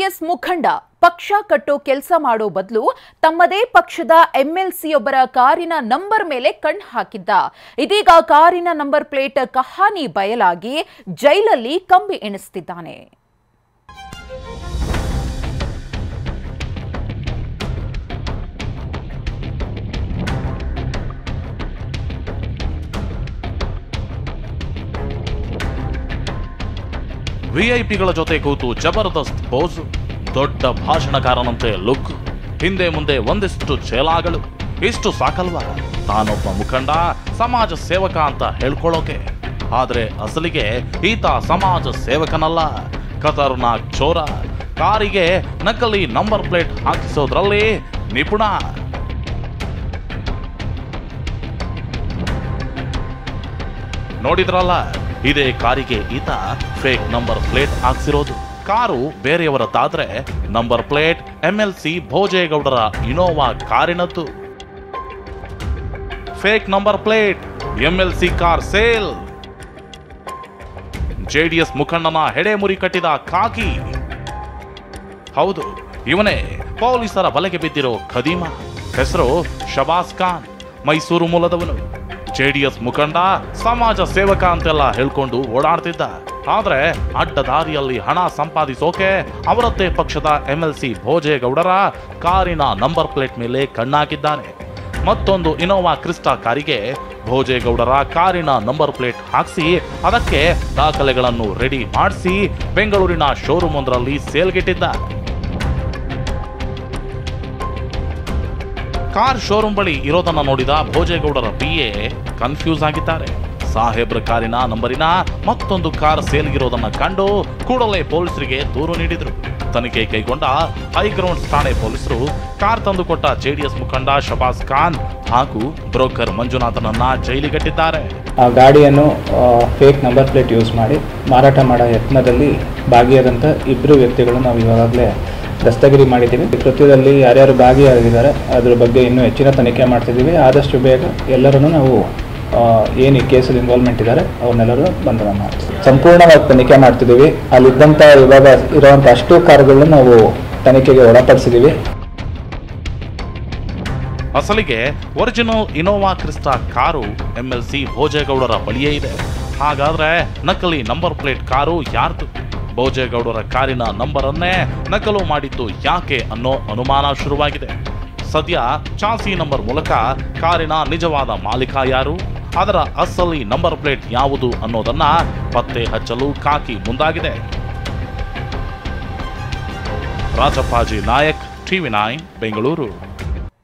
JDS ಮುಖಂಡ ಪಕ್ಷ ಕಟ್ಟೋ ಕೆಲಸ ಮಾಡೋ ಬದಲು ತಮ್ಮದೇ ಪಕ್ಷದ ಎಂಎಲ್ಸಿಯೊಬ್ಬರ ಕಾರಿನ ನಂಬರ್ ಮೇಲೆ ಕಣ್ಣು ಹಾಕಿದ್ದ ಇದೀಗ ಕಾರಿನ ನಂಬರ್ ಪ್ಲೇಟ್ ಕಹಾನಿ ಬಯಲಾಗಿ ಜೈಲಲ್ಲಿ ಕಂಬಿ ಎಣಿಸ್ತಿದ್ದಾನೆ ವಿಐಪಿಗಳ ಜೊತೆ ಕೂತು ಜಬರ್ದಸ್ತ್ ಪೋಸ್ ದೊಡ್ಡ ಭಾಷಣಕಾರನಂತೆ ಲುಕ್ ಹಿಂದೆ ಮುಂದೆ ಒಂದಿಷ್ಟು ಚೇಲಾಗಳು ಇಷ್ಟು ಸಾಕಲ್ವಾ ತಾನೊಬ್ಬ ಮುಖಂಡ ಸಮಾಜ ಸೇವಕ ಅಂತ ಹೇಳ್ಕೊಳ್ಳೋಕೆ ಆದ್ರೆ ಅಸಲಿಗೆ ಈತ ಸಮಾಜ ಸೇವಕನಲ್ಲ ಖತರ್ನಾಕ್ ಚೋರ ಕಾರಿಗೆ ನಕಲಿ ನಂಬರ್ ಪ್ಲೇಟ್ ಹಾಕಿಸೋದ್ರಲ್ಲಿ ನಿಪುಣ ನೋಡಿದ್ರಲ್ಲ ಇದೇ ಕಾರಿಗೆ ಈತ ಫೇಕ್ ನಂಬರ್ ಪ್ಲೇಟ್ ಹಾಕ್ಸಿರೋದು ಕಾರು ಬೇರೆಯವರದ್ದಾದ್ರೆ number plate M L C ಭೋಜೇಗೌಡರ ಇನೋವಾ ಕಾರಿನದ್ದು fake number plate M L C car sale JDS ಮುಖಂಡನ ಹೆಡೆಮುರಿ ಕಟ್ಟಿದ ಕಾಕಿ ಹೌದು ಇವನೇ ಪೊಲೀಸರ ಬಲೆಗೆ ಬಿದ್ದಿರೋ ಖದೀಮ ಹೆಸರು ಶಬಾಸ್ ಖಾನ್ ಮೈಸೂರು ಮೂಲದವನು ಜೆಡಿಎಸ್ ಮುಖಂಡ ಸಮಾಜ ಸೇವಕ ಅಂತೆಲ್ಲ ಹೇಳ್ಕೊಂಡು ಓಡಾಡ್ತಿದ್ದ ಆದ್ರೆ ಅಡ್ಡ ದಾರಿಯಲ್ಲಿ ಹಣ ಸಂಪಾದಿಸೋಕೆ ಅವರದ್ದೇ ಪಕ್ಷದ ಎಂಎಲ್ಸಿ ಭೋಜೇಗೌಡರ ಕಾರಿನ ನಂಬರ್ ಪ್ಲೇಟ್ ಮೇಲೆ ಕಣ್ಣಾಕಿದ್ದಾನೆ ಮತ್ತೊಂದು ಇನೋವಾ ಕ್ರಿಸ್ಟಾ ಕಾರಿಗೆ ಭೋಜೇಗೌಡರ ಕಾರಿನ ನಂಬರ್ ಪ್ಲೇಟ್ ಹಾಕಿಸಿ ಅದಕ್ಕೆ ದಾಖಲೆಗಳನ್ನು ರೆಡಿ ಮಾಡಿಸಿ ಬೆಂಗಳೂರಿನ ಶೋರೂಮ್ ಒಂದರಲ್ಲಿ ಸೇಲ್ಗಿಟ್ಟಿದ್ದ ಕಾರ್ ಶೋರೂಮ್ ಬಳಿ ಇರೋದನ್ನ ನೋಡಿದ ಭೋಜೇಗೌಡರ ಪಿ ಎ ಕನ್ಫ್ಯೂಸ್ ಆಗಿದ್ದಾರೆ ಸಾಹೇಬ್ರ ಕಾರಿನ ನಂಬರಿನ ಮತ್ತೊಂದು ಕಾರ್ ಸೇಲ್ಗಿರೋದನ್ನ ಕಂಡು ಕೂಡಲೇ ಪೊಲೀಸರಿಗೆ ದೂರು ನೀಡಿದ್ರು ತನಿಖೆ ಕೈಗೊಂಡ ಹೈಗ್ರೌಂಡ್ ಠಾಣೆ ಪೊಲೀಸರು ಕಾರ್ ತಂದುಕೊಟ್ಟ ಜೆಡಿಎಸ್ ಮುಖಂಡ ಶಬಾಸ್ ಖಾನ್ ಹಾಗೂ ಬ್ರೋಕರ್ ಮಂಜುನಾಥನನ್ನ ಜೈಲಿಗಟ್ಟಿದ್ದಾರೆ ಆ ಗಾಡಿಯನ್ನು ಫೇಕ್ ನಂಬರ್ ಪ್ಲೇಟ್ ಯೂಸ್ ಮಾಡಿ ಮಾರಾಟ ಮಾಡೋ ಯತ್ನದಲ್ಲಿ ಭಾಗಿಯಾದಂಥ ಇಬ್ಬರು ವ್ಯಕ್ತಿಗಳು ನಾವು ಇವಾಗಲೇ ದಸ್ತಗಿರಿ ಮಾಡಿದ್ದೀವಿ ಕೃತ್ಯದಲ್ಲಿ ಯಾರ್ಯಾರು ಭಾಗಿಯಾಗಿದ್ದಾರೆ ಅದ್ರ ಬಗ್ಗೆ ಇನ್ನೂ ಹೆಚ್ಚಿನ ತನಿಖೆ ಮಾಡ್ತಿದ್ದೀವಿ ಆದಷ್ಟು ಬೇಗ ಎಲ್ಲರನ್ನು ನಾವು ಆ, ಏನು ಈ ಕೇಸಲ್ಲಿ ಇನ್ವಾಲ್ವ್ಮೆಂಟ್ ಇದ್ದಾರೆ ಅವ್ರನ್ನೆಲ್ಲರೂ ಬಂಧನ ಮಾಡ್ತೀವಿ ಸಂಪೂರ್ಣವಾಗಿ ತನಿಖೆ ಮಾಡ್ತಿದ್ದೀವಿ ಅಲ್ಲಿದ್ದಂಥ ಇವಾಗ ಇರೋವಂಥ ಅಷ್ಟು ಕಾರುಗಳನ್ನ ನಾವು ತನಿಖೆಗೆ ಒಳಪಡಿಸಿದ್ದೀವಿ ಅಸಲಿಗೆ original Innova Crysta car M L C ಭೋಜೇಗೌಡರ ಬಳಿಯೇ ಇದೆ ಹಾಗಾದ್ರೆ ನಕಲಿ ನಂಬರ್ ಪ್ಲೇಟ್ ಕಾರು ಯಾರ್ದು ಭೋಜೇಗೌಡರ ಕಾರಿನ ನಂಬರ್ ಅನ್ನೇ ನಕಲು ಮಾಡಿದ್ದು ಯಾಕೆ ಅನ್ನೋ ಅನುಮಾನ ಶುರುವಾಗಿದೆ ಸದ್ಯ ಚಾಸಿ ನಂಬರ್ ಮೂಲಕ ಕಾರಿನ ನಿಜವಾದ ಮಾಲೀಕ ಯಾರು ಅದರ ಅಸಲಿ ನಂಬರ್ ಪ್ಲೇಟ್ ಯಾವುದು ಅನ್ನೋದನ್ನ ಪತ್ತೆ ಹಚ್ಚಲು ಕಾಕಿ ಮುಂದಾಗಿದೆ ರಾಜಪ್ಪಾಜಿ ನಾಯಕ್ ಟಿವಿ ನೈನ್ ಬೆಂಗಳೂರು